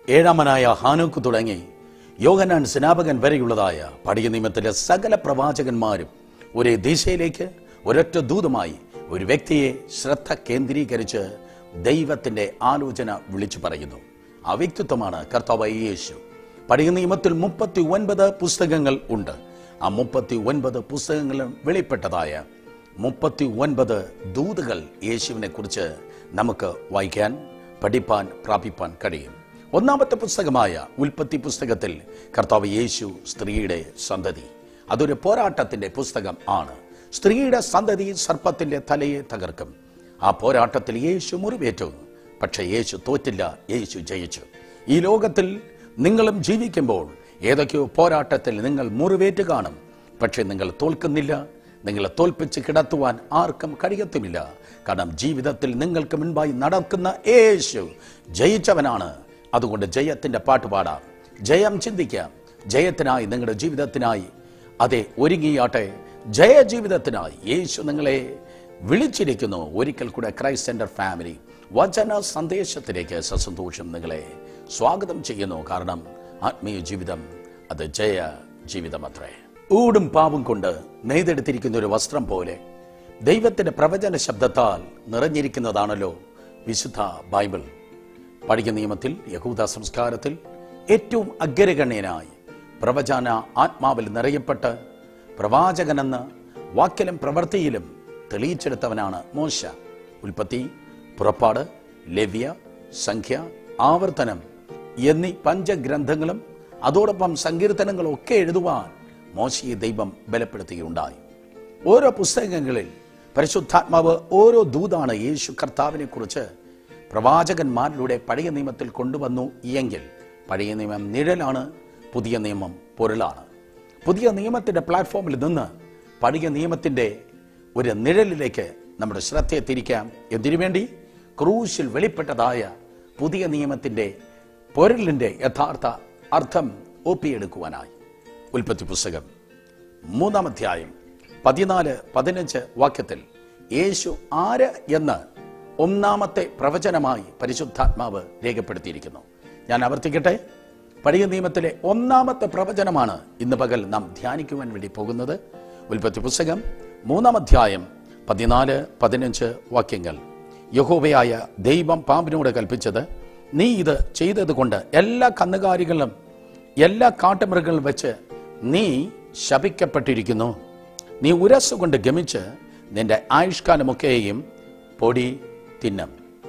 ഏഴാമനായ ഹാനോക്ക് തുടങ്ങി യോഹനാൻ സ്നാപകൻ വരെയുള്ളതായ പടിയ നിയമത്തിലെ സകല പ്രവാചകന്മാരും ഒരേ ദിശയിലേക്ക് ഒരൊറ്റ ദൂതമായി ഒരു വ്യക്തിയെ ശ്രദ്ധ കേന്ദ്രീകരിച്ച് ദൈവത്തിന്റെ ആലോചന വിളിച്ചു പറയുന്നു ആ വ്യക്തിത്വമാണ് കർത്താവ് യേശു പടിയ നിയമത്തിൽ മുപ്പത്തി ഒൻപത് പുസ്തകങ്ങൾ ഉണ്ട് ആ മുപ്പത്തി ഒൻപത് പുസ്തകങ്ങളും വെളിപ്പെട്ടതായ മുപ്പത്തി ഒൻപത് ദൂതുകൾ യേശുവിനെ കുറിച്ച് നമുക്ക് വായിക്കാൻ പഠിപ്പാൻ പ്രാപിപ്പാൻ കഴിയും ഒന്നാമത്തെ പുസ്തകമായ ഉൽപ്പത്തി പുസ്തകത്തിൽ കർത്താവ് യേശു സ്ത്രീയുടെ സന്തതി അതൊരു പോരാട്ടത്തിന്റെ പുസ്തകം ആണ് സ്ത്രീയുടെ സന്തതി സർപ്പത്തിന്റെ തലയെ തകർക്കും ആ പോരാട്ടത്തിൽ യേശു മുറിവേറ്റു പക്ഷേ യേശു തോറ്റില്ല യേശു ജയിച്ചു ഈ ലോകത്തിൽ നിങ്ങളും ജീവിക്കുമ്പോൾ ഏതൊക്കെയോ പോരാട്ടത്തിൽ നിങ്ങൾ മുറിവേറ്റ് കാണും പക്ഷേ നിങ്ങൾ തോൽക്കുന്നില്ല നിങ്ങളെ തോൽപ്പിച്ച് കിടത്തുവാൻ ആർക്കും കഴിയത്തുമില്ല കാരണം ജീവിതത്തിൽ നിങ്ങൾക്ക് മുൻപായി നടക്കുന്ന യേശു ജയിച്ചവനാണ് അതുകൊണ്ട് ജയത്തിന്റെ പാട്ട് പാടാം ജയം ചിന്തിക്കാം ജയത്തിനായി നിങ്ങളുടെ ജീവിതത്തിനായി അതെ ഒരുങ്ങിയാട്ടെ ജയ ജീവിതത്തിനായി യേശു നിങ്ങളെ വിളിച്ചിരിക്കുന്നു ഒരിക്കൽ കൂടെ ക്രൈസ്റ്റ് സെന്റർ ഫാമിലി വചന സന്ദേശത്തിലേക്ക് സസന്തോഷം നിങ്ങളെ സ്വാഗതം ചെയ്യുന്നു കാരണം ആത്മീയ ജീവിതം അത് ജയ ജീവിതമത്രേ ഊടും പാവും കൊണ്ട് നെയ്തെടുത്തിരിക്കുന്ന ഒരു വസ്ത്രം പോലെ ദൈവത്തിന്റെ പ്രവചന ശബ്ദത്താൽ നിറഞ്ഞിരിക്കുന്നതാണല്ലോ വിശുദ്ധ ബൈബിൾ പടിക നിയമത്തിൽ യഹൂദ സംസ്കാരത്തിൽ ഏറ്റവും അഗ്രഗണ്യനായി പ്രവചന ആത്മാവിൽ നിറയപ്പെട്ട് പ്രവാചകനെന്ന് വാക്കിലും പ്രവൃത്തിയിലും തെളിയിച്ചെടുത്തവനാണ് മോശ ഉൽപ്പത്തി പുറപ്പാട് ലവ്യ സംഖ്യ ആവർത്തനം എന്നീ പഞ്ചഗ്രന്ഥങ്ങളും അതോടൊപ്പം സങ്കീർത്തനങ്ങളും ഒക്കെ എഴുതുവാൻ മോശയെ ദൈവം ബലപ്പെടുത്തുകയുണ്ടായി ഓരോ പുസ്തകങ്ങളിൽ പരിശുദ്ധാത്മാവ് ഓരോ ദൂതാണ് യേശു കർത്താവിനെ കുറിച്ച് പ്രവാചകന്മാരിലൂടെ പഴയ നിയമത്തിൽ കൊണ്ടുവന്നു എങ്കിൽ പഴയ നിയമം നിഴലാണ് പുതിയ നിയമം പൊരുളാണ് പുതിയ നിയമത്തിന്റെ പ്ലാറ്റ്ഫോമിൽ നിന്ന് പഴയ നിയമത്തിന്റെ ഒരു നിഴലിലേക്ക് നമ്മുടെ ശ്രദ്ധയെ തിരിക്കാം എന്തിനു വേണ്ടി ക്രൂശിൽ വെളിപ്പെട്ടതായ പുതിയ നിയമത്തിന്റെ പൊരുളിന്റെ യഥാർത്ഥ അർത്ഥം ഒപ്പിയെടുക്കുവാനായി ഉൽപ്പത്തി പുസ്തകം മൂന്നാം അധ്യായം പതിനാല് പതിനഞ്ച് വാക്യത്തിൽ യേശു ആര് എന്ന് ഒന്നാമത്തെ പ്രവചനമായി പരിശുദ്ധാത്മാവ് രേഖപ്പെടുത്തിയിരിക്കുന്നു ഞാൻ ആവർത്തിക്കട്ടെ പഴയ നിയമത്തിലെ ഒന്നാമത്തെ പ്രവചനമാണ് ഇന്ന് പകൽ നാം ധ്യാനിക്കുവാൻ വേണ്ടി പോകുന്നത് ഉൽപ്പത്തി പുസ്തകം മൂന്നാം അധ്യായം പതിനാല് പതിനഞ്ച് വാക്യങ്ങൾ യഹോവയായ ദൈവം പാമ്പിനോട് കൽപ്പിച്ചത് നീ ഇത് ചെയ്തത് കൊണ്ട് എല്ലാ കന്നുകാലികളും എല്ലാ കാട്ടുമൃഗങ്ങളും വെച്ച് നീ ശപിക്കപ്പെട്ടിരിക്കുന്നു നീ ഉരസുകൊണ്ട് ഗമിച്ച് നിന്റെ ആയുഷ്കാലമൊക്കെയും പൊടി തിന്നും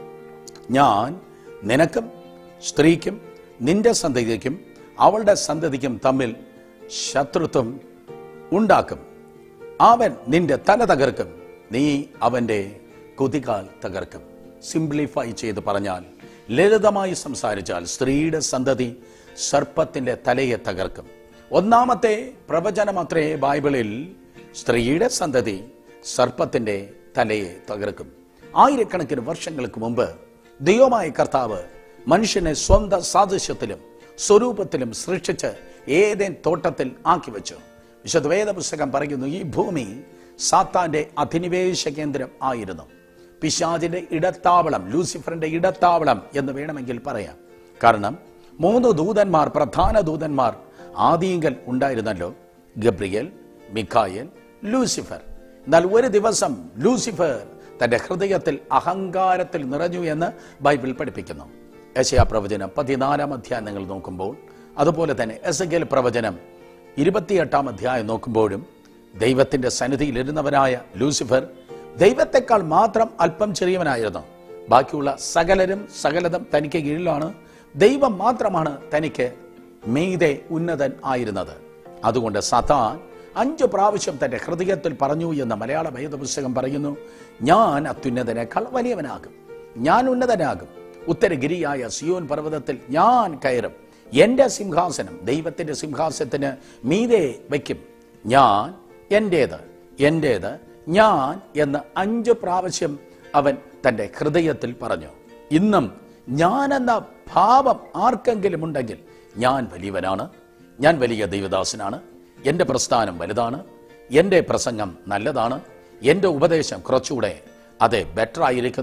ഞാൻ നിനക്കും സ്ത്രീക്കും നിന്റെ സന്തതിക്കും അവളുടെ സന്തതിക്കും തമ്മിൽ ശത്രുത്വം ഉണ്ടാക്കും അവൻ നിന്റെ തല തകർക്കും നീ അവന്റെ കുതികാൽ തകർക്കും സിംപ്ലിഫൈ ചെയ്ത് പറഞ്ഞാൽ ലളിതമായി സംസാരിച്ചാൽ സ്ത്രീയുടെ സന്തതി സർപ്പത്തിന്റെ തലയെ തകർക്കും ഒന്നാമത്തെ പ്രവചനമത്രേ ബൈബിളിൽ സ്ത്രീയുടെ സന്തതി സർപ്പത്തിന്റെ തലയെ തകർക്കും ആയിരക്കണക്കിന് വർഷങ്ങൾക്ക് മുമ്പ് ദൈവമായ കർത്താവ് മനുഷ്യനെ സ്വന്തം സാദൃശ്യത്തിലും സ്വരൂപത്തിലും സൃഷ്ടിച്ച് ഏതേൻ തോട്ടത്തിൽ ആക്കി വെച്ചു വിശുദ്ധ വേദപുസ്തകം പറയുന്നു ഈ ഭൂമി സാത്താന്റെ അധിനിവേശ കേന്ദ്രം ആയിരുന്നു പിശാജിന്റെ ഇടത്താവളം ലൂസിഫറിന്റെ ഇടത്താവളം എന്ന് വേണമെങ്കിൽ പറയാം കാരണം മൂന്ന് ദൂതന്മാർ പ്രധാന ദൂതന്മാർ ആദിയങ്കൽ ഉണ്ടായിരുന്നല്ലോ ഗബ്രിയൽ മിഖായൽ ലൂസിഫർ എന്നാൽ ഒരു ദിവസം ലൂസിഫർ തന്റെ ഹൃദയത്തിൽ അഹങ്കാരത്തിൽ നിറഞ്ഞു എന്ന് ബൈബിൾ പഠിപ്പിക്കുന്നു യശയാ പ്രവചനം പതിനാലാം അധ്യായം നിങ്ങൾ നോക്കുമ്പോൾ അതുപോലെ തന്നെ എസഗൽ പ്രവചനം ഇരുപത്തിയെട്ടാം അധ്യായം നോക്കുമ്പോഴും ദൈവത്തിന്റെ സന്നിധിയിൽ ഇരുന്നവനായ ലൂസിഫർ ദൈവത്തെക്കാൾ മാത്രം അല്പം ചെറിയവനായിരുന്നു ബാക്കിയുള്ള സകലരും സകലതും തനിക്ക് കീഴിലാണ് ദൈവം മാത്രമാണ് തനിക്ക് മീതെ ഉന്നതൻ ആയിരുന്നത് അതുകൊണ്ട് സതാൻ അഞ്ചു പ്രാവശ്യം തന്റെ ഹൃദയത്തിൽ പറഞ്ഞു എന്ന് മലയാള വേദപുസ്തകം പറയുന്നു ഞാൻ അത്യുന്നതനേക്കാൾ വലിയവനാകും ഞാൻ ഉന്നതനാകും ഉത്തരഗിരിയായ സിയോൻ പർവ്വതത്തിൽ ഞാൻ കയറും എന്റെ സിംഹാസനം ദൈവത്തിന്റെ സിംഹാസനത്തിന് മീതെ വയ്ക്കും ഞാൻ എന്റേത് എന്റേത് ഞാൻ എന്ന് അഞ്ച് പ്രാവശ്യം അവൻ തന്റെ ഹൃദയത്തിൽ പറഞ്ഞു ഇന്നും ഞാനെന്ന ഭാവം ആർക്കെങ്കിലും ഉണ്ടെങ്കിൽ ഞാൻ വലിയവനാണ് ഞാൻ വലിയ ദൈവദാസനാണ് എൻ്റെ പ്രസ്ഥാനം വലുതാണ് എൻ്റെ പ്രസംഗം നല്ലതാണ് എൻ്റെ ഉപദേശം കുറച്ചുകൂടെ അതെ ബെറ്റർ ആയിരിക്കുന്നു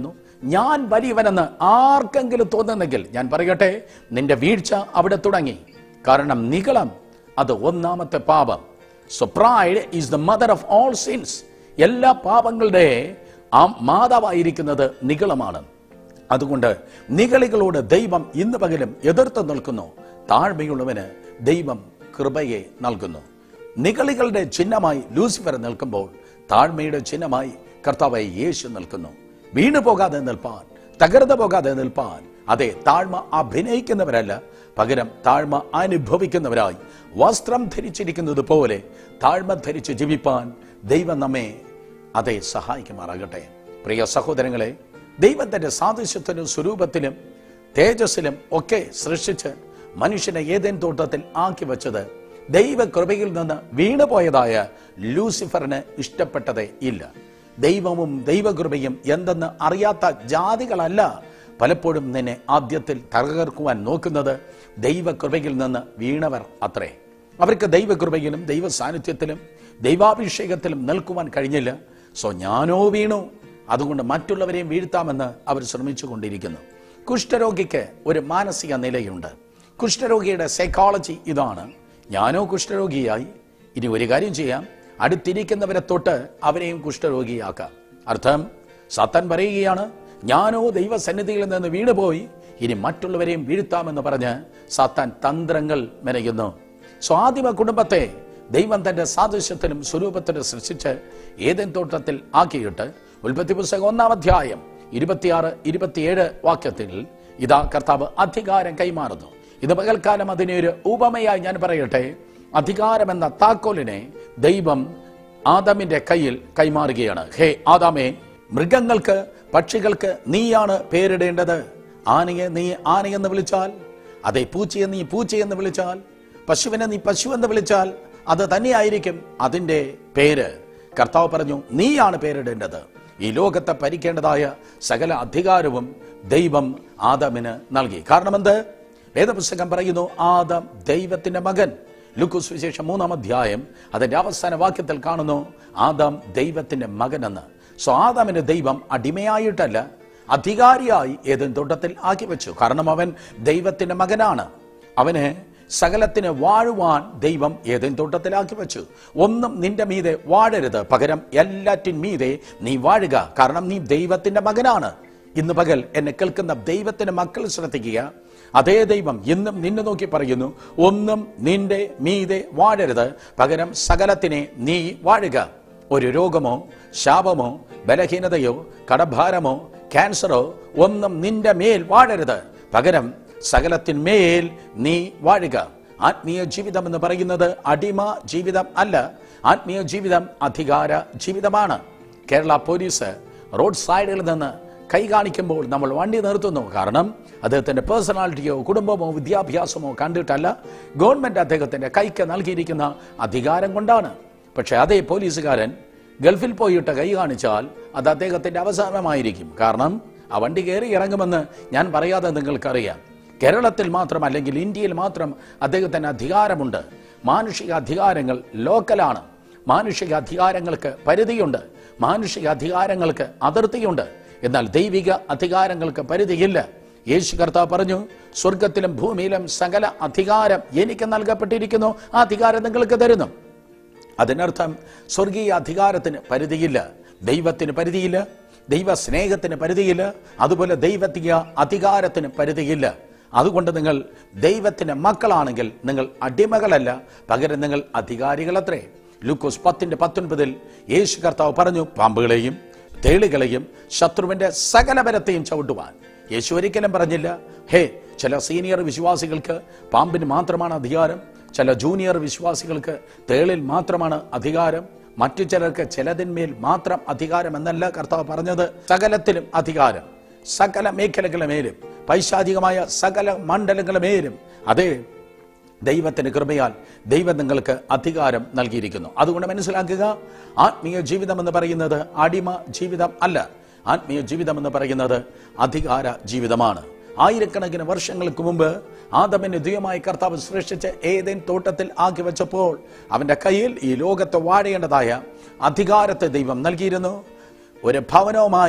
ഞാൻ വലിയവനെന്ന് ആർക്കെങ്കിലും തോന്നുന്നെങ്കിൽ ഞാൻ പറയട്ടെ നിന്റെ വീഴ്ച അവിടെ തുടങ്ങി കാരണം നികളം അത് ഒന്നാമത്തെ പാപം so pride is the mother of all sins എല്ലാ പാപങ്ങളുടെ ആ മാതാവായിരിക്കുന്നത് നികളമാണ് അതുകൊണ്ട് നികളികളോട് ദൈവം ഇന്ന് പകലും എതിർത്ത് നിൽക്കുന്നു താഴ്മയുള്ളവന് ദൈവം കൃപയെ നൽകുന്നു നികളികളുടെ ചിഹ്നമായി ലൂസിഫർ നിൽക്കുമ്പോൾ താഴ്മയുടെ ചിഹ്നമായി കർത്താവായി യേശു നിൽക്കുന്നു വീണു പോകാതെ നിൽപ്പാൻ തകർന്നു പോകാതെ നിൽപ്പാൻ അതെ താഴ്മ അഭിനയിക്കുന്നവരല്ല പകരം താഴ്മ അനുഭവിക്കുന്നവരായി വസ്ത്രം ധരിച്ചിരിക്കുന്നത് പോലെ താഴ്മ ധരിച്ച് ജീവിപ്പാൻ ദൈവം നമ്മെ അതെ സഹായിക്കുമാറാകട്ടെ പ്രിയ സഹോദരങ്ങളെ ദൈവത്തിന്റെ സാദൃശ്യത്തിലും സ്വരൂപത്തിലും തേജസ്സിലും ഒക്കെ സൃഷ്ടിച്ച് മനുഷ്യനെ ഏതേൻ തോട്ടത്തിൽ ആക്കി വെച്ചത് ദൈവകൃപയിൽ നിന്ന് വീണുപോയതായ ലൂസിഫറിന് ഇഷ്ടപ്പെട്ടതേ ഇല്ല ദൈവവും ദൈവകൃപയും എന്തെന്ന് അറിയാത്ത ജാതികളല്ല പലപ്പോഴും നിന്നെ ആദ്യത്തിൽ തകർക്കുവാൻ നോക്കുന്നത് ദൈവകൃപയിൽ നിന്ന് വീണവർ അത്രേ അവർക്ക് ദൈവകൃപയിലും ദൈവ സാന്നിധ്യത്തിലും ദൈവാഭിഷേകത്തിലും നിൽക്കുവാൻ കഴിഞ്ഞില്ല സോ ഞാനോ വീണു അതുകൊണ്ട് മറ്റുള്ളവരെയും വീഴ്ത്താമെന്ന് അവർ ശ്രമിച്ചു കൊണ്ടിരിക്കുന്നു കുഷ്ഠരോഗിക്ക് ഒരു മാനസിക നിലയുണ്ട് കുഷ്ഠരോഗിയുടെ സൈക്കോളജി ഇതാണ് ഞാനോ കുഷ്ഠരോഗിയായി ഇനി ഒരു കാര്യം ചെയ്യാം അടുത്തിരിക്കുന്നവരെ തൊട്ട് അവരെയും കുഷ്ഠരോഗിയാക്കാം അർത്ഥം സത്തൻ പറയുകയാണ് ഞാനോ ദൈവസന്നിധിയിൽ നിന്ന് വീണുപോയി ഇനി മറ്റുള്ളവരെയും വീഴ്ത്താമെന്ന് പറഞ്ഞ് സത്താൻ തന്ത്രങ്ങൾ മെനയുന്നു സ്വാതിമ കുടുംബത്തെ ദൈവം തന്റെ സാദൃശ്യത്തിലും സ്വരൂപത്തിലും സൃഷ്ടിച്ച് ഏതൻ തോട്ടത്തിൽ ആക്കിയിട്ട് ഉൽപ്പത്തി പുസ്തകം ഒന്നാം അധ്യായം ഇരുപത്തിയാറ് ഇരുപത്തിയേഴ് വാക്യത്തിൽ ഇതാ കർത്താവ് അധികാരം കൈമാറുന്നു ഇത് പകൽക്കാലം അതിനെ ഒരു ഉപമയായി ഞാൻ പറയട്ടെ അധികാരമെന്ന താക്കോലിനെ ദൈവം ആദാമിന്റെ കയ്യിൽ കൈമാറുകയാണ് ഹേ ആദാമേ മൃഗങ്ങൾക്ക് പക്ഷികൾക്ക് നീയാണ് പേരിടേണ്ടത് ആനയെ നീ ആനയെന്ന് വിളിച്ചാൽ അതെ പൂച്ചയെ നീ പൂച്ചയെന്ന് വിളിച്ചാൽ പശുവിനെ നീ പശു എന്ന് വിളിച്ചാൽ അത് തന്നെയായിരിക്കും അതിന്റെ പേര് കർത്താവ് പറഞ്ഞു നീയാണ് പേരിടേണ്ടത് ഈ ലോകത്തെ ഭരിക്കേണ്ടതായ സകല അധികാരവും ദൈവം ആദമിന് നൽകി കാരണം എന്ത് വേദപുസ്തകം പറയുന്നു ആദം ദൈവത്തിന്റെ മകൻ ലുക്കുസ് വിശേഷം മൂന്നാം അധ്യായം അതിന്റെ അവസാന വാക്യത്തിൽ കാണുന്നു ആദാം ദൈവത്തിന്റെ മകനെന്ന് സോ ആദാമിന് ദൈവം അടിമയായിട്ടല്ല അധികാരിയായി ഏതും തോട്ടത്തിൽ ആക്കി വെച്ചു കാരണം അവൻ ദൈവത്തിന്റെ മകനാണ് അവന് സകലത്തിന് വാഴുവാൻ ദൈവം ഏതെങ്കിലും തോട്ടത്തിലാക്കി വെച്ചു ഒന്നും നിന്റെ മീതെ വാഴരുത് പകരം എല്ലാറ്റിൻ മീതെ നീ വാഴുക കാരണം നീ ദൈവത്തിന്റെ മകനാണ് ഇന്ന് പകൽ എന്നെ കേൾക്കുന്ന ദൈവത്തിന്റെ മക്കൾ ശ്രദ്ധിക്കുക അതേ ദൈവം ഇന്നും നിന്നെ നോക്കി പറയുന്നു ഒന്നും നിന്റെ മീതെ വാഴരുത് പകരം സകലത്തിനെ നീ വാഴുക ഒരു രോഗമോ ശാപമോ ബലഹീനതയോ കടഭാരമോ ക്യാൻസറോ ഒന്നും നിന്റെ മേൽ വാഴരുത് പകരം സകലത്തിന്മേൽ നീ വാഴുക ആത്മീയ ജീവിതം എന്ന് പറയുന്നത് അടിമ ജീവിതം അല്ല ആത്മീയ ജീവിതം അധികാര ജീവിതമാണ് കേരള പോലീസ് റോഡ് സൈഡിൽ നിന്ന് കൈ കാണിക്കുമ്പോൾ നമ്മൾ വണ്ടി നിർത്തുന്നു കാരണം അദ്ദേഹത്തിന്റെ പേഴ്സണാലിറ്റിയോ കുടുംബമോ വിദ്യാഭ്യാസമോ കണ്ടിട്ടല്ല ഗവൺമെന്റ് അദ്ദേഹത്തിന്റെ കൈക്ക് നൽകിയിരിക്കുന്ന അധികാരം കൊണ്ടാണ് പക്ഷെ അതേ പോലീസുകാരൻ ഗൾഫിൽ പോയിട്ട് കൈ കാണിച്ചാൽ അത് അദ്ദേഹത്തിന്റെ അവസാനമായിരിക്കും കാരണം ആ വണ്ടി കയറി ഇറങ്ങുമെന്ന് ഞാൻ പറയാതെ നിങ്ങൾക്കറിയാം കേരളത്തിൽ മാത്രം അല്ലെങ്കിൽ ഇന്ത്യയിൽ മാത്രം അദ്ദേഹത്തിന് അധികാരമുണ്ട് മാനുഷിക അധികാരങ്ങൾ ലോക്കലാണ് മാനുഷിക അധികാരങ്ങൾക്ക് പരിധിയുണ്ട് മാനുഷിക അധികാരങ്ങൾക്ക് അതിർത്തിയുണ്ട് എന്നാൽ ദൈവിക അധികാരങ്ങൾക്ക് പരിധിയില്ല യേശു കർത്താവ് പറഞ്ഞു സ്വർഗത്തിലും ഭൂമിയിലും സകല അധികാരം എനിക്ക് നൽകപ്പെട്ടിരിക്കുന്നു ആ അധികാരം നിങ്ങൾക്ക് തരുന്നു അതിനർത്ഥം സ്വർഗീയ അധികാരത്തിന് പരിധിയില്ല ദൈവത്തിന് പരിധിയില്ല ദൈവ സ്നേഹത്തിന് പരിധിയില്ല അതുപോലെ ദൈവത്തിക അധികാരത്തിന് പരിധിയില്ല അതുകൊണ്ട് നിങ്ങൾ ദൈവത്തിന്റെ മക്കളാണെങ്കിൽ നിങ്ങൾ അടിമകളല്ല പകരം നിങ്ങൾ അധികാരികളത്രേ ലൂക്കോസ് പത്തിന്റെ പത്തൊൻപതിൽ യേശു കർത്താവ് പറഞ്ഞു പാമ്പുകളെയും തേളുകളെയും ശത്രുവിന്റെ സകല ബലത്തെയും ചവിട്ടുവാൻ യേശു ഒരിക്കലും പറഞ്ഞില്ല ഹേ ചില സീനിയർ വിശ്വാസികൾക്ക് പാമ്പിന് മാത്രമാണ് അധികാരം ചില ജൂനിയർ വിശ്വാസികൾക്ക് തേളിൽ മാത്രമാണ് അധികാരം മറ്റു ചിലർക്ക് ചിലതിന്മേൽ മാത്രം അധികാരം എന്നല്ല കർത്താവ് പറഞ്ഞത് സകലത്തിലും അധികാരം സകല മേഖലകളുടെ മേലും പൈശാചികമായ സകല മണ്ഡലങ്ങളുടെ മേലും അതേ ദൈവത്തിന്റെ കൃപയാൽ ദൈവം നിങ്ങൾക്ക് അധികാരം നൽകിയിരിക്കുന്നു അതുകൊണ്ട് മനസ്സിലാക്കുക ആത്മീയ ജീവിതം എന്ന് പറയുന്നത് അടിമ ജീവിതം അല്ല ആത്മീയ ജീവിതം എന്ന് പറയുന്നത് അധികാര ജീവിതമാണ് ആയിരക്കണക്കിന് വർഷങ്ങൾക്ക് മുമ്പ് ആദമിന് ദ്വയമായി കർത്താവ് സൃഷ്ടിച്ച് ഏതേൻ തോട്ടത്തിൽ ആക്കി വെച്ചപ്പോൾ അവന്റെ കയ്യിൽ ഈ ലോകത്തെ വാഴേണ്ടതായ അധികാരത്തെ ദൈവം നൽകിയിരുന്നു ഒരു ഭവനവുമായി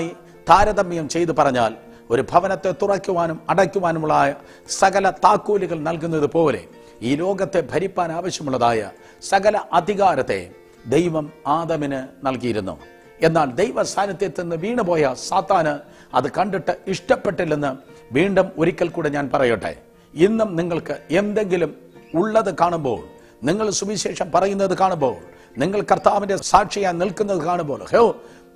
താരതമ്യം ചെയ്തു പറഞ്ഞാൽ ഒരു ഭവനത്തെ തുറയ്ക്കുവാനും അടയ്ക്കുവാനുമുള്ള സകല താക്കോലുകൾ നൽകുന്നത് പോലെ ഈ ലോകത്തെ ഭരിപ്പാൻ ആവശ്യമുള്ളതായ സകല അധികാരത്തെ ദൈവം ആദമിന് നൽകിയിരുന്നു എന്നാൽ ദൈവ സാന്നിധ്യത്തിൽ നിന്ന് വീണുപോയ സാത്താന് അത് കണ്ടിട്ട് ഇഷ്ടപ്പെട്ടില്ലെന്ന് വീണ്ടും ഒരിക്കൽ കൂടെ ഞാൻ പറയട്ടെ ഇന്നും നിങ്ങൾക്ക് എന്തെങ്കിലും ഉള്ളത് കാണുമ്പോൾ നിങ്ങൾ സുവിശേഷം പറയുന്നത് കാണുമ്പോൾ നിങ്ങൾ കർത്താവിന്റെ സാക്ഷിയായി നിൽക്കുന്നത് കാണുമ്പോൾ ഹോ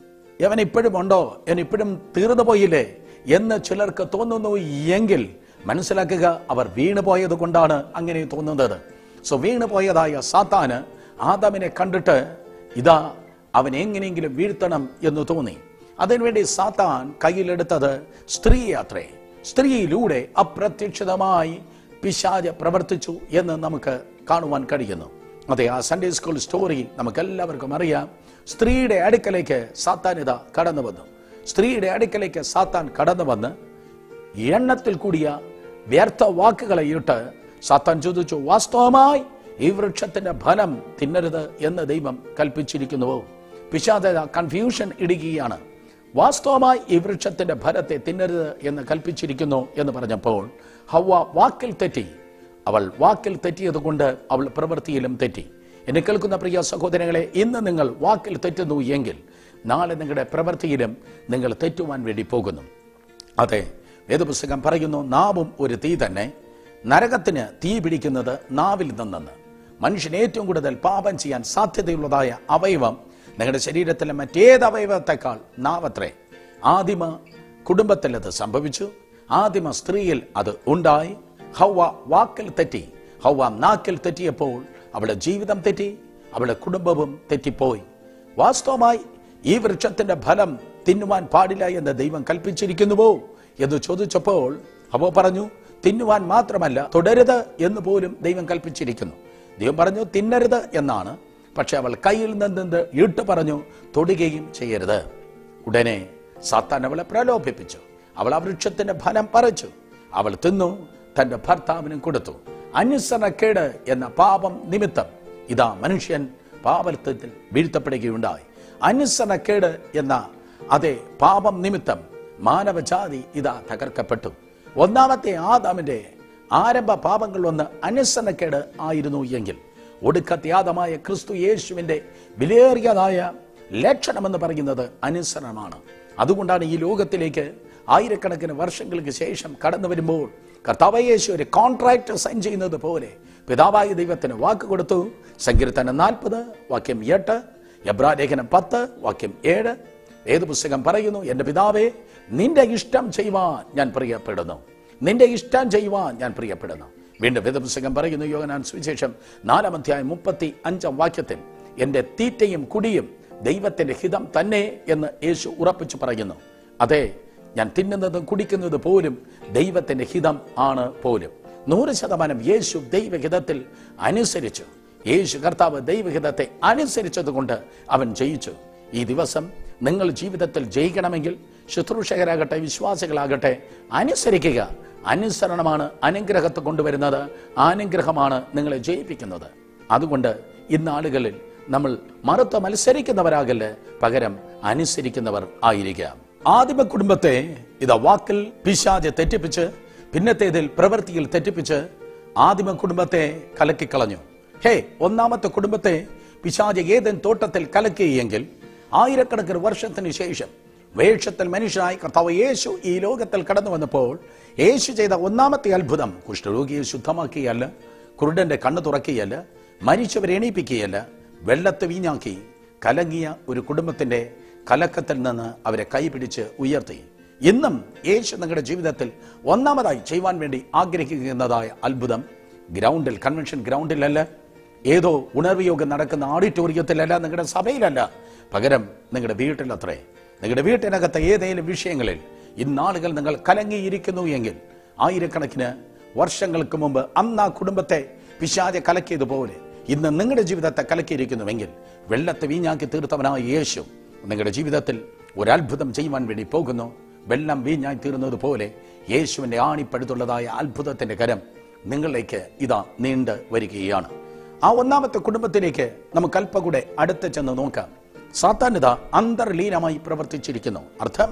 അവൻ ഇപ്പോഴും ഉണ്ടോ അവൻ ഇപ്പോഴും തീർന്നു പോയില്ലേ എന്ന് ചിലർക്ക് തോന്നുന്നു എങ്കിൽ മനസ്സിലാക്കുക അവർ വീണു പോയത് കൊണ്ടാണ് അങ്ങനെ തോന്നുന്നത് സോ വീണു പോയതായ സാത്താന് ആദാമിനെ കണ്ടിട്ട് ഇതാ അവൻ എങ്ങനെയെങ്കിലും വീഴ്ത്തണം എന്ന് തോന്നി അതിനുവേണ്ടി സാത്താൻ കയ്യിലെടുത്തത് സ്ത്രീയാത്രേ സ്ത്രീയിലൂടെ അപ്രത്യക്ഷിതമായി പിശാജ് പ്രവർത്തിച്ചു എന്ന് നമുക്ക് കാണുവാൻ കഴിയുന്നു അതെ ആ സൺഡേ സ്കൂൾ സ്റ്റോറി നമുക്ക് എല്ലാവർക്കും അറിയാം സ്ത്രീയുടെ അടുക്കലേക്ക് സാത്താൻ ഇതാ കടന്നു വന്നു സ്ത്രീയുടെ അടുക്കലേക്ക് സാത്താൻ കടന്നു വന്ന് എണ്ണത്തിൽ കൂടിയ വ്യർത്ഥ വാക്കുകളെ ഇട്ട് സാത്താൻ ചോദിച്ചു വാസ്തവമായി ഈ വൃക്ഷത്തിന്റെ ഫലം തിന്നരുത് എന്ന് ദൈവം കൽപ്പിച്ചിരിക്കുന്നുവോ പിശാദ കൺഫ്യൂഷൻ ഇടുകയാണ് വാസ്തവമായി ഈ വൃക്ഷത്തിന്റെ ഫലത്തെ തിന്നരുത് എന്ന് കൽപ്പിച്ചിരിക്കുന്നു എന്ന് പറഞ്ഞപ്പോൾ ഹവ്വ വാക്കിൽ തെറ്റി അവൾ വാക്കിൽ തെറ്റിയത് കൊണ്ട് അവൾ പ്രവൃത്തിയിലും തെറ്റി എന്നെ കേൾക്കുന്ന പ്രിയ സഹോദരങ്ങളെ ഇന്ന് നിങ്ങൾ വാക്കിൽ തെറ്റുന്നു എങ്കിൽ നാളെ നിങ്ങളുടെ പ്രവൃത്തിയിലും നിങ്ങൾ തെറ്റുവാൻ വേണ്ടി പോകുന്നു അതെ വേദപുസ്തകം പറയുന്നു നാവും ഒരു തീ തന്നെ നരകത്തിന് തീ പിടിക്കുന്നത് നാവിൽ നിന്നെന്ന് മനുഷ്യൻ ഏറ്റവും കൂടുതൽ പാപം ചെയ്യാൻ സാധ്യതയുള്ളതായ അവയവം നിങ്ങളുടെ ശരീരത്തിലെ മറ്റേത് അവയവത്തെക്കാൾ നാവത്രേ ആദിമ കുടുംബത്തിൽ അത് സംഭവിച്ചു ആദിമ സ്ത്രീയിൽ അത് ഉണ്ടായി ഹൗവ വാക്കിൽ തെറ്റി ഹൗവ നാക്കിൽ തെറ്റിയപ്പോൾ അവളുടെ ജീവിതം തെറ്റി അവളുടെ കുടുംബവും തെറ്റിപ്പോയി വാസ്തവമായി ഈ വൃക്ഷത്തിന്റെ ഫലം തിന്നുവാൻ പാടില്ല എന്ന് ദൈവം കൽപ്പിച്ചിരിക്കുന്നുവോ എന്ന് ചോദിച്ചപ്പോൾ അവ പറഞ്ഞു തിന്നുവാൻ മാത്രമല്ല തുടരുത് എന്ന് പോലും ദൈവം കൽപ്പിച്ചിരിക്കുന്നു ദൈവം പറഞ്ഞു തിന്നരുത് എന്നാണ് പക്ഷെ അവൾ കയ്യിൽ നിന്ന് ഇട്ട് പറഞ്ഞു തൊടുകയും ചെയ്യരുത് ഉടനെ സാത്താൻ അവളെ പ്രലോഭിപ്പിച്ചു അവൾ ആ വൃക്ഷത്തിന്റെ ഫലം പറിച്ചു അവൾ തിന്നു തന്റെ ഭർത്താവിനും കൊടുത്തു അനുസരണക്കേട് എന്ന പാപം നിമിത്തം ഇതാ മനുഷ്യൻ പാപത്തിൽ വീഴ്ത്തപ്പെടുകയുണ്ടായി അനുസരണക്കേട് എന്ന അതെ പാപം നിമിത്തം മാനവജാതി ഇതാ തകർക്കപ്പെട്ടു ഒന്നാമത്തെ ആദാമിന്റെ ആരംഭ പാപങ്ങൾ ഒന്ന് അനുസരണക്കേട് ആയിരുന്നു എങ്കിൽ ഒടുക്കത്തെ ആദമായ ക്രിസ്തു യേശുവിന്റെ വിലയേറിയതായ ലക്ഷണമെന്ന് പറയുന്നത് അനുസരണമാണ് അതുകൊണ്ടാണ് ഈ ലോകത്തിലേക്ക് ആയിരക്കണക്കിന് വർഷങ്ങൾക്ക് ശേഷം കടന്നു വരുമ്പോൾ കർത്താവ് യേശു ഒരു കോൺട്രാക്ട് സൈൻ ചെയ്യുന്നത് പോലെ പിതാവായ ദൈവത്തിന് വാക്ക് കൊടുത്തു സങ്കീർത്തനം നാൽപ്പത് വാക്യം എട്ട് എബ്രാലേഖനം പത്ത് വാക്യം ഏഴ് ഏത് പുസ്തകം പറയുന്നു എൻ്റെ പിതാവേ നിന്റെ ഇഷ്ടം ചെയ്യുവാൻ ഞാൻ പ്രിയപ്പെടുന്നു നിന്റെ ഇഷ്ടം ചെയ്യുവാൻ ഞാൻ പ്രിയപ്പെടുന്നു വീണ്ടും വേദപുസ്തകം പറയുന്നു യോഗനാൻ സുവിശേഷം നാലാം അധ്യായം മുപ്പത്തി അഞ്ചാം വാക്യത്തിൽ എൻ്റെ തീറ്റയും കുടിയും ദൈവത്തിന്റെ ഹിതം തന്നെ എന്ന് യേശു ഉറപ്പിച്ചു പറയുന്നു അതെ ഞാൻ തിന്നുന്നതും കുടിക്കുന്നത് പോലും ദൈവത്തിന്റെ ഹിതം ആണ് പോലും നൂറ് ശതമാനം യേശു ദൈവഹിതത്തിൽ അനുസരിച്ചു യേശു കർത്താവ് ദൈവഹിതത്തെ അനുസരിച്ചത് കൊണ്ട് അവൻ ജയിച്ചു ഈ ദിവസം നിങ്ങൾ ജീവിതത്തിൽ ജയിക്കണമെങ്കിൽ ശുശ്രൂഷകരാകട്ടെ വിശ്വാസികളാകട്ടെ അനുസരിക്കുക അനുസരണമാണ് അനുഗ്രഹത്തെ കൊണ്ടുവരുന്നത് അനുഗ്രഹമാണ് നിങ്ങളെ ജയിപ്പിക്കുന്നത് അതുകൊണ്ട് ഇന്ന് ആളുകളിൽ നമ്മൾ മറുത്ത് മത്സരിക്കുന്നവരാകല്ല പകരം അനുസരിക്കുന്നവർ ആയിരിക്കാം ആദിമ കുടുംബത്തെ ഇതാ വാക്കിൽ പിശാജ് തെറ്റിപ്പിച്ച് പിന്നത്തേതിൽ പ്രവൃത്തിയിൽ തെറ്റിപ്പിച്ച് ആദിമ കുടുംബത്തെ കലക്കിക്കളഞ്ഞു ഹേ ഒന്നാമത്തെ കുടുംബത്തെ പിശാജ് ഏതൻ തോട്ടത്തിൽ കലക്കിയെങ്കിൽ ആയിരക്കണക്കിന് വർഷത്തിന് ശേഷം വേഷത്തിൽ മനുഷ്യനായി കർത്താവ് യേശു ഈ ലോകത്തിൽ കടന്നു വന്നപ്പോൾ യേശു ചെയ്ത ഒന്നാമത്തെ അത്ഭുതം കുഷ്ഠരോഗിയെ ശുദ്ധമാക്കിയല്ല കുരുടന്റെ കണ്ണു തുറക്കുകയല്ല മരിച്ചവരെ എണീപ്പിക്കുകയല്ല വെള്ളത്ത് വീഞ്ഞാക്കി കലങ്ങിയ ഒരു കുടുംബത്തിന്റെ കലക്കത്തിൽ നിന്ന് അവരെ കൈപിടിച്ച് ഉയർത്തി ഇന്നും യേശു നിങ്ങളുടെ ജീവിതത്തിൽ ഒന്നാമതായി ചെയ്യുവാൻ വേണ്ടി ആഗ്രഹിക്കുന്നതായ അത്ഭുതം ഗ്രൗണ്ടിൽ കൺവെൻഷൻ ഗ്രൗണ്ടിലല്ല ഏതോ ഉണർവ് യോഗം നടക്കുന്ന ഓഡിറ്റോറിയത്തിലല്ല നിങ്ങളുടെ സഭയിലല്ല പകരം നിങ്ങളുടെ വീട്ടിലത്രേ നിങ്ങളുടെ വീട്ടിനകത്തെ ഏതെങ്കിലും വിഷയങ്ങളിൽ ഇന്നാളുകൾ നിങ്ങൾ കലങ്ങിയിരിക്കുന്നു എങ്കിൽ ആയിരക്കണക്കിന് വർഷങ്ങൾക്ക് മുമ്പ് അന്ന് ആ കുടുംബത്തെ പിശാചെ കലക്കിയതുപോലെ ഇന്ന് നിങ്ങളുടെ ജീവിതത്തെ കലക്കിയിരിക്കുന്നുവെങ്കിൽ വെള്ളത്തെ വീഞ്ഞാക്കി തീർത്തവനായ യേശു നിങ്ങളുടെ ജീവിതത്തിൽ ഒരത്ഭുതം ചെയ്യുവാൻ വേണ്ടി പോകുന്നു വെള്ളം വീഞ്ഞായി തീർന്നത് പോലെ യേശുവിന്റെ ആണിപ്പടുത്തുള്ളതായ അത്ഭുതത്തിന്റെ കരം നിങ്ങളിലേക്ക് ഇതാ നീണ്ട് വരികയാണ് ആ ഒന്നാമത്തെ കുടുംബത്തിലേക്ക് നമുക്ക് അല്പം കൂടെ അടുത്ത് ചെന്ന് നോക്കാം സാത്താനിത അന്തർലീനമായി പ്രവർത്തിച്ചിരിക്കുന്നു അർത്ഥം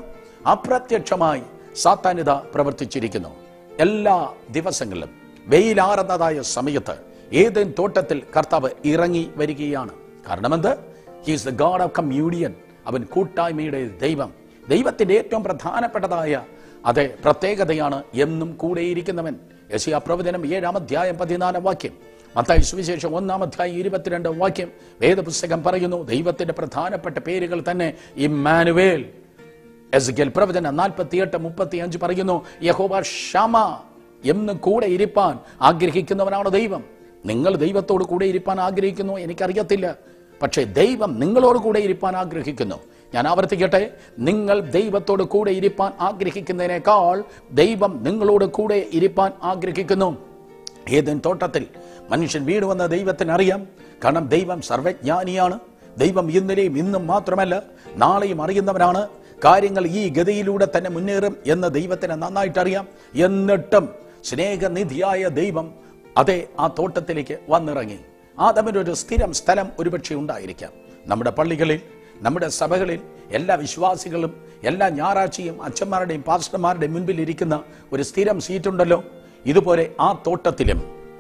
അപ്രത്യക്ഷമായി സാത്താനിത പ്രവർത്തിച്ചിരിക്കുന്നു എല്ലാ ദിവസങ്ങളിലും വെയിലാറുന്നതായ സമയത്ത് ഏതേൻ തോട്ടത്തിൽ കർത്താവ് ഇറങ്ങി വരികയാണ് കാരണമെന്ത് he's the God of communion അവൻ കൂട്ടായ്മയുടെ ദൈവം ദൈവത്തിന്റെ ഏറ്റവും പ്രധാനപ്പെട്ടതായ അതെ പ്രത്യേകതയാണ് എന്നും കൂടെയിരിക്കുന്നവൻ യശിയ പ്രവചനം ഏഴാം അധ്യായം പതിനാലാം വാക്യം മത്തായി സുവിശേഷം ഒന്നാം അധ്യായം ഇരുപത്തിരണ്ട് വാക്യം വേദപുസ്തകം പറയുന്നു ദൈവത്തിന്റെ പ്രധാനപ്പെട്ട പേരുകൾ തന്നെ ഇമ്മാനുവേൽ എസ്കേൽ പ്രവചനം നാൽപ്പത്തിയെട്ട് മുപ്പത്തി അഞ്ച് പറയുന്നു യഹോവ ഷമ എന്ന് കൂടെ ഇരിപ്പാൻ ആഗ്രഹിക്കുന്നവനാണ് ദൈവം നിങ്ങൾ ദൈവത്തോട് കൂടെ ഇരിപ്പാൻ ആഗ്രഹിക്കുന്നു എനിക്കറിയത്തില്ല പക്ഷേ ദൈവം നിങ്ങളോട് കൂടെ ഇരിപ്പാൻ ആഗ്രഹിക്കുന്നു ഞാൻ ആവർത്തിക്കട്ടെ നിങ്ങൾ ദൈവത്തോട് കൂടെ ഇരിപ്പാൻ ആഗ്രഹിക്കുന്നതിനേക്കാൾ ദൈവം നിങ്ങളോട് കൂടെ ഇരിപ്പാൻ ആഗ്രഹിക്കുന്നു ഏതൻ തോട്ടത്തിൽ മനുഷ്യൻ വീട് വന്ന ദൈവത്തിന് അറിയാം കാരണം ദൈവം സർവജ്ഞാനിയാണ് ദൈവം ഇന്നലെയും ഇന്നും മാത്രമല്ല നാളെയും അറിയുന്നവനാണ് കാര്യങ്ങൾ ഈ ഗതിയിലൂടെ തന്നെ മുന്നേറും എന്ന് ദൈവത്തിന് നന്നായിട്ട് അറിയാം എന്നിട്ടും സ്നേഹനിധിയായ ദൈവം അതെ ആ തോട്ടത്തിലേക്ക് വന്നിറങ്ങി ആദമിനൊരു സ്ഥിരം സ്ഥലം ഒരുപക്ഷെ ഉണ്ടായിരിക്കാം നമ്മുടെ പള്ളികളിൽ നമ്മുടെ സഭകളിൽ എല്ലാ വിശ്വാസികളും എല്ലാ ഞായറാഴ്ചയും അച്ഛന്മാരുടെയും പാസ്റ്റർമാരുടെയും മുൻപിൽ ഇരിക്കുന്ന ഒരു സ്ഥിരം സീറ്റുണ്ടല്ലോ ഇതുപോലെ ആ തോട്ടത്തിലും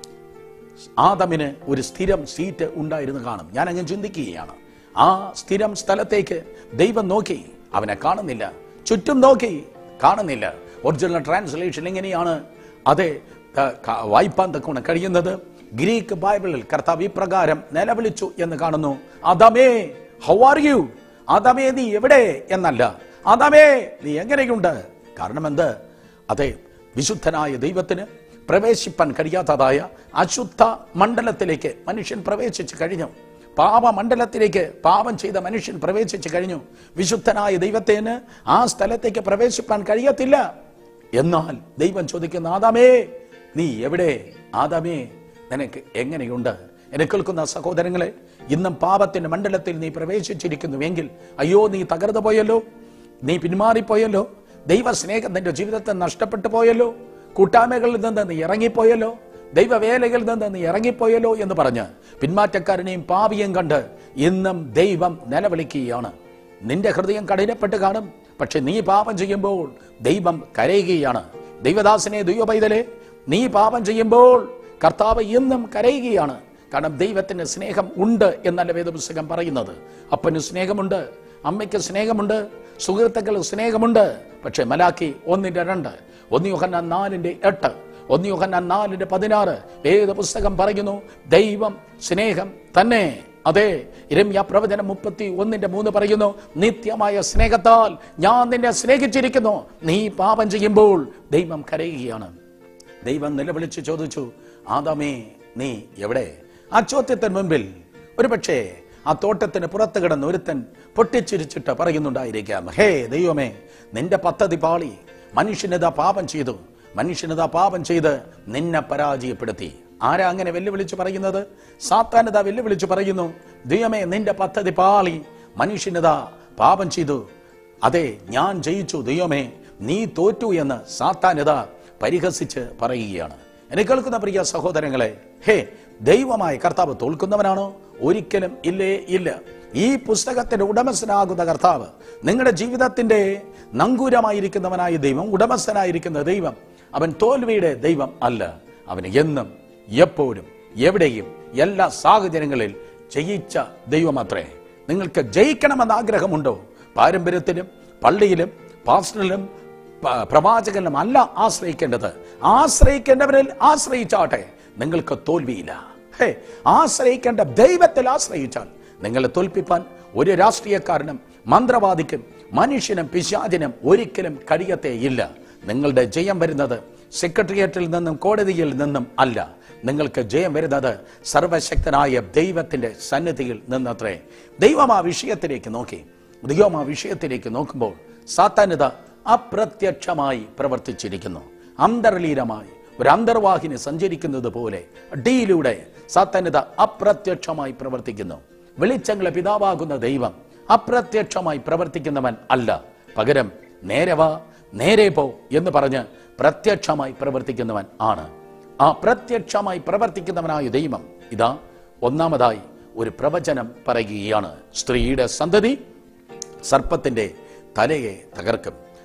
ആദമിന് ഒരു സ്ഥിരം സീറ്റ് ഉണ്ടായിരുന്നു കാണും ഞാൻ അങ്ങ് ചിന്തിക്കുകയാണ് ആ സ്ഥിരം സ്ഥലത്തേക്ക് ദൈവം നോക്കി അവനെ കാണുന്നില്ല ചുറ്റും നോക്കി കാണുന്നില്ല ഒറിജിനൽ ട്രാൻസ്ലേഷൻ എങ്ങനെയാണ് അതെ ത- ക- വായിപ്പാൻ തക്കോണം കഴിയുന്നത് ഗ്രീക്ക് ബൈബിളിൽ കർത്താവ് ഇപ്രകാരം നിലവിളിച്ചു എന്ന് കാണുന്നു അതമേ ഹൗ ആർ യു അതമേ നീ എവിടെ എന്നല്ല അതമേ നീ എങ്ങനെയുണ്ട് കാരണം എന്ത് അതെ വിശുദ്ധനായ ദൈവത്തിന് പ്രവേശിപ്പാൻ കഴിയാത്തതായ അശുദ്ധ മണ്ഡലത്തിലേക്ക് മനുഷ്യൻ പ്രവേശിച്ചു കഴിഞ്ഞു പാപമണ്ഡലത്തിലേക്ക് പാപം ചെയ്ത മനുഷ്യൻ പ്രവേശിച്ചു കഴിഞ്ഞു വിശുദ്ധനായ ദൈവത്തിന് ആ സ്ഥലത്തേക്ക് പ്രവേശിപ്പാൻ കഴിയത്തില്ല എന്നാൽ ദൈവം ചോദിക്കുന്ന ആദാമേ നീ എവിടെ ആദാമേ നിനക്ക് എങ്ങനെയുണ്ട് എന്നെ കേൾക്കുന്ന സഹോദരങ്ങളെ ഇന്നും പാപത്തിന്റെ മണ്ഡലത്തിൽ നീ പ്രവേശിച്ചിരിക്കുന്നുവെങ്കിൽ അയ്യോ നീ തകർന്നു പോയല്ലോ നീ പിന്മാറിപ്പോയല്ലോ ദൈവ സ്നേഹം നിന്റെ ജീവിതത്തിൽ നഷ്ടപ്പെട്ടു പോയല്ലോ കൂട്ടായ്മകളിൽ നിന്ന് നീ ഇറങ്ങിപ്പോയല്ലോ ദൈവവേലകളിൽ നിന്ന് നീ ഇറങ്ങിപ്പോയല്ലോ എന്ന് പറഞ്ഞ് പിന്മാറ്റക്കാരനെയും പാപിയും കണ്ട് ഇന്നും ദൈവം നിലവിളിക്കുകയാണ് നിന്റെ ഹൃദയം കഠിനപ്പെട്ട് കാണും പക്ഷെ നീ പാപം ചെയ്യുമ്പോൾ ദൈവം കരയുകയാണ് ദൈവദാസനെ ദൈവപൈതലെ നീ പാപം ചെയ്യുമ്പോൾ കർത്താവ് എന്നും കരയുകയാണ് കാരണം ദൈവത്തിന് സ്നേഹം ഉണ്ട് എന്നല്ല വേദപുസ്തകം പറയുന്നത് അപ്പന് സ്നേഹമുണ്ട് അമ്മയ്ക്ക് സ്നേഹമുണ്ട് സുഹൃത്തുക്കൾ സ്നേഹമുണ്ട് പക്ഷെ മലാക്കി ഒന്നിന്റെ രണ്ട് ഒന്ന് യോഹന്നാൻ നാലിന്റെ എട്ട് ഒന്ന് യോഹന്നാൻ നാലിന്റെ പതിനാറ് വേദ പുസ്തകം പറയുന്നു ദൈവം സ്നേഹം തന്നെ അതെ ഇരമ്യ പ്രവചനം മുപ്പത്തി ഒന്നിന്റെ മൂന്ന് പറയുന്നു നിത്യമായ സ്നേഹത്താൽ ഞാൻ നിന്നെ സ്നേഹിച്ചിരിക്കുന്നു നീ പാപം ചെയ്യുമ്പോൾ ദൈവം കരയുകയാണ് ദൈവം നിലവിളിച്ച് ചോദിച്ചു ആദാമേ നീ എവിടെ ആ ചോദ്യത്തിന് മുൻപിൽ ഒരുപക്ഷേ ആ തോട്ടത്തിന് പുറത്ത് കിടന്ന് ഒരുത്തൻ പൊട്ടിച്ചിരിച്ചിട്ട് പറയുന്നുണ്ടായിരിക്കാം ഹേ ദൈവമേ നിന്റെ പദ്ധതി പാളി മനുഷ്യനിതാ പാപം ചെയ്തു മനുഷ്യനിതാ പാപം ചെയ്ത് നിന്നെ പരാജയപ്പെടുത്തി ആരാ അങ്ങനെ വെല്ലുവിളിച്ച് പറയുന്നത് സാത്താനിതാ വെല്ലുവിളിച്ച് പറയുന്നു ദൈവമേ നിന്റെ പദ്ധതി പാളി മനുഷ്യനിതാ പാപം ചെയ്തു അതെ ഞാൻ ജയിച്ചു ദൈവമേ നീ തോറ്റു എന്ന് സാത്താനിതാ പരിഹസിച്ച് പറയുകയാണ് എന്നെ കേൾക്കുന്ന പ്രിയ സഹോദരങ്ങളെ ഹേ ദൈവമായ കർത്താവ് തോൽക്കുന്നവനാണോ ഒരിക്കലും ഇല്ലേ ഇല്ല ഈ പുസ്തകത്തിന്റെ ഉടമസ്ഥനാകുന്ന കർത്താവ് നിങ്ങളുടെ ജീവിതത്തിന്റെ നങ്കൂരമായിരിക്കുന്നവനായ ദൈവം ഉടമസ്ഥനായിരിക്കുന്ന ദൈവം അവൻ തോൽവിയുടെ ദൈവം അല്ല അവന് എന്നും എപ്പോഴും എവിടെയും എല്ലാ സാഹചര്യങ്ങളിൽ ജയിച്ച ദൈവമത്രേ നിങ്ങൾക്ക് ജയിക്കണമെന്ന് ആഗ്രഹമുണ്ടോ പാരമ്പര്യത്തിലും പള്ളിയിലും പാസ്റ്ററിലും പ- പ്രവാചകനിലും അല്ല ആശ്രയിക്കേണ്ടത് ആശ്രയിക്കേണ്ടവരിൽ ആശ്രയിച്ചാട്ടെ നിങ്ങൾക്ക് തോൽവിയില്ല ഹേ ആശ്രയിക്കേണ്ട ദൈവത്തിൽ ആശ്രയിച്ചാൽ നിങ്ങളെ തോൽപ്പിപ്പാൻ ഒരു രാഷ്ട്രീയക്കാരനും മന്ത്രവാദിക്കും മനുഷ്യനും പിശാചിനും ഒരിക്കലും കഴിയത്തേയില്ല നിങ്ങളുടെ ജയം വരുന്നത് സെക്രട്ടേറിയറ്റിൽ നിന്നും കോടതിയിൽ നിന്നും അല്ല നിങ്ങൾക്ക് ജയം വരുന്നത് സർവശക്തനായ ദൈവത്തിന്റെ സന്നിധിയിൽ നിന്നത്രേ ദൈവം ആ വിഷയത്തിലേക്ക് നോക്കി ദൈവം ആ വിഷയത്തിലേക്ക് നോക്കുമ്പോൾ സാത്താനിത അപ്രത്യക്ഷമായി പ്രവർത്തിച്ചിരിക്കുന്നു അന്തർലീനമായി ഒരു അന്തർവാഹിനി സഞ്ചരിക്കുന്നത് പോലെ ഡീയിലൂടെ സാത്താനിത അപ്രത്യക്ഷമായി പ്രവർത്തിക്കുന്നു വെളിച്ചങ്ങളെ പിതാവാകുന്ന ദൈവം അപ്രത്യക്ഷമായി പ്രവർത്തിക്കുന്നവൻ അല്ല പകരം നേരെ വാ നേരെ പോ എന്ന് പറഞ്ഞ് പ്രത്യക്ഷമായി പ്രവർത്തിക്കുന്നവൻ ആണ് ആ പ്രത്യക്ഷമായി പ്രവർത്തിക്കുന്നവനായ ദൈവം ഇതാ ഒന്നാമതായി ഒരു പ്രവചനം പറയുകയാണ് സ്ത്രീയുടെ സന്തതി സർപ്പത്തിന്റെ തലയെ തകർക്കും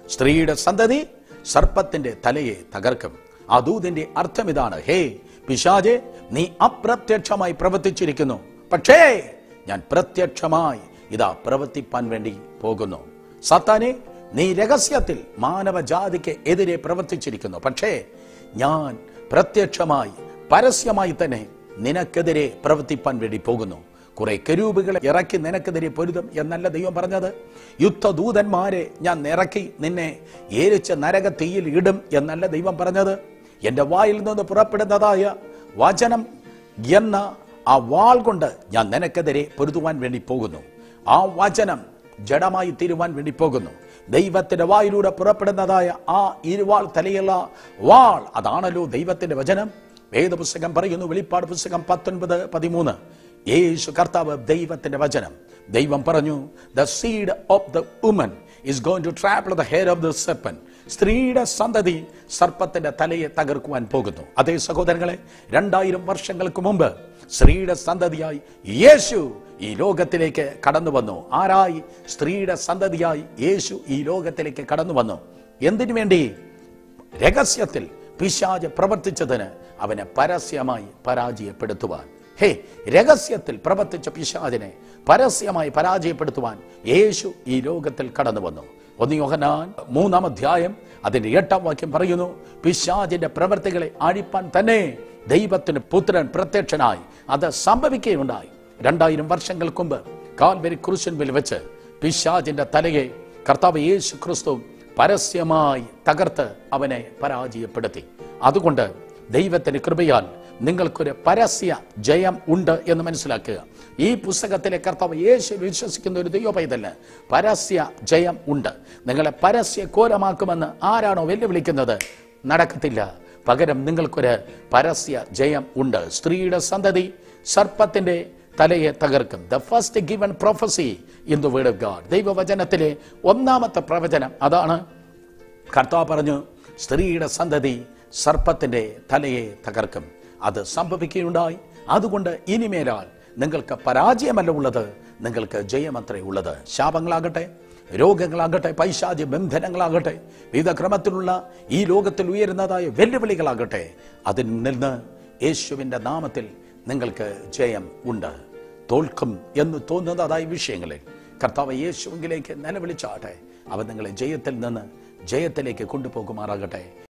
സ്ത്രീയുടെ സന്തതി സർപ്പത്തിന്റെ തലയെ തകർക്കും ആ ദൂതിന്റെ അർത്ഥം ഇതാണ് ഹേ പിശാജെ നീ അപ്രത്യക്ഷമായി പ്രവർത്തിച്ചിരിക്കുന്നു പക്ഷേ ഞാൻ പ്രത്യക്ഷമായി ഇതാ പ്രവർത്തിപ്പാൻ വേണ്ടി പോകുന്നു സത്താനെ നീ രഹസ്യത്തിൽ മാനവജാതിക്ക് എതിരെ പ്രവർത്തിച്ചിരിക്കുന്നു പക്ഷേ ഞാൻ പ്രത്യക്ഷമായി പരസ്യമായി തന്നെ നിനക്കെതിരെ പ്രവർത്തിപ്പാൻ വേണ്ടി പോകുന്നു കുറെ കരൂപുകളെ ഇറക്കി നിനക്കെതിരെ പൊരുതും എന്നല്ല ദൈവം പറഞ്ഞത് യുദ്ധദൂതന്മാരെ ഞാൻ ഇറക്കി നിന്നെ ഏരിച്ച നരക തീയിൽ ഇടും എന്നല്ല ദൈവം പറഞ്ഞത് എന്റെ വായിൽ നിന്ന് പുറപ്പെടുന്നതായ വചനം എന്ന ആ വാൾ കൊണ്ട് ഞാൻ നിനക്കെതിരെ പൊരുതുവാൻ വേണ്ടി പോകുന്നു ആ വചനം ജഡമായി തീരുവാൻ വേണ്ടി പോകുന്നു ദൈവത്തിന്റെ വായിലൂടെ പുറപ്പെടുന്നതായ ആ ഇരുവാൾ തലയുള്ള വാൾ അതാണല്ലോ ദൈവത്തിന്റെ വചനം വേദപുസ്തകം പറയുന്നു വെളിപ്പാട് പുസ്തകം പത്തൊൻപത് പതിമൂന്ന് യേശു കർത്താവ് ദൈവത്തിന്റെ വചനം ദൈവം പറഞ്ഞു the seed of the woman is going to trample the head of the serpent സ്ത്രീയുടെ സന്തതി സർപ്പത്തിന്റെ തലയെ തകർക്കുവാൻ പോകുന്നു അതേ സഹോദരങ്ങളെ രണ്ടായിരം വർഷങ്ങൾക്ക് മുമ്പ് സ്ത്രീയുടെ സന്തതിയായി യേശു ഈ ലോകത്തിലേക്ക് കടന്നു വന്നു ആരായി സ്ത്രീയുടെ സന്തതിയായി യേശു ഈ ലോകത്തിലേക്ക് കടന്നു വന്നു എന്തിനു വേണ്ടി രഹസ്യത്തിൽ പിശാജ് പ്രവർത്തിച്ചതിന് അവനെ പരസ്യമായി പരാജയപ്പെടുത്തുവാൻ ഹേ രഹസ്യത്തിൽ പ്രവർത്തിച്ച പിശാജിനെ പരസ്യമായി പരാജയപ്പെടുത്തുവാൻ യേശു ഈ ലോകത്തിൽ കടന്നു വന്നു ഒന്ന് യോഹനാൻ മൂന്നാം അധ്യായം അതിന്റെ എട്ടാം വാക്യം പറയുന്നു പിശാജിന്റെ പ്രവർത്തികളെ അഴിപ്പാൻ തന്നെ ദൈവത്തിന് പുത്രൻ പ്രത്യക്ഷനായി അത് സംഭവിക്കുകയുണ്ടായി രണ്ടായിരം വർഷങ്ങൾക്ക് മുമ്പ് കാൽവരി ക്രൂശൻവിൽ വെച്ച് പിശാജിന്റെ തലയെ കർത്താവ് യേശു ക്രിസ്തു പരസ്യമായി തകർത്ത് അവനെ പരാജയപ്പെടുത്തി അതുകൊണ്ട് ദൈവത്തിന്റെ കൃപയാൽ നിങ്ങൾക്കൊരു പരസ്യ ജയം ഉണ്ട് എന്ന് മനസ്സിലാക്കുക ഈ പുസ്തകത്തിലെ കർത്താവ് യേശു വിശ്വസിക്കുന്ന ഒരു ദൈവ പൈതല് പരസ്യ ജയം ഉണ്ട് നിങ്ങളെ പരസ്യ കോരമാക്കുമെന്ന് ആരാണോ വെല്ലുവിളിക്കുന്നത് നടക്കത്തില്ല പകരം നിങ്ങൾക്കൊരു പരസ്യ ജയം ഉണ്ട് സ്ത്രീയുടെ സന്തതി സർപ്പത്തിന്റെ തലയെ തകർക്കും the first given prophecy in the word of God ദൈവവചനത്തിലെ ഒന്നാമത്തെ പ്രവചനം അതാണ് കർത്താവ് പറഞ്ഞു സ്ത്രീയുടെ സന്തതി സർപ്പത്തിന്റെ തലയെ തകർക്കും അത് സംഭവിക്കുകയുണ്ടായി അതുകൊണ്ട് ഇനിമേലാൽ നിങ്ങൾക്ക് പരാജയമല്ല ഉള്ളത് നിങ്ങൾക്ക് ജയമത്രേ ഉള്ളത് ശാപങ്ങളാകട്ടെ രോഗങ്ങളാകട്ടെ പൈശാചി ബന്ധനങ്ങളാകട്ടെ വിവിധ ക്രമത്തിലുള്ള ഈ ലോകത്തിൽ ഉയരുന്നതായ വെല്ലുവിളികളാകട്ടെ അതിൽ നിന്ന് യേശുവിൻ്റെ നാമത്തിൽ നിങ്ങൾക്ക് ജയം ഉണ്ട് തോൽക്കും എന്ന് തോന്നുന്നതായ വിഷയങ്ങളിൽ കർത്താവ് യേശുവിലേക്ക് നിലവിളിച്ചാട്ടെ അവൻ നിങ്ങളെ ജയത്തിൽ നിന്ന് ജയത്തിലേക്ക് കൊണ്ടുപോകുമാറാകട്ടെ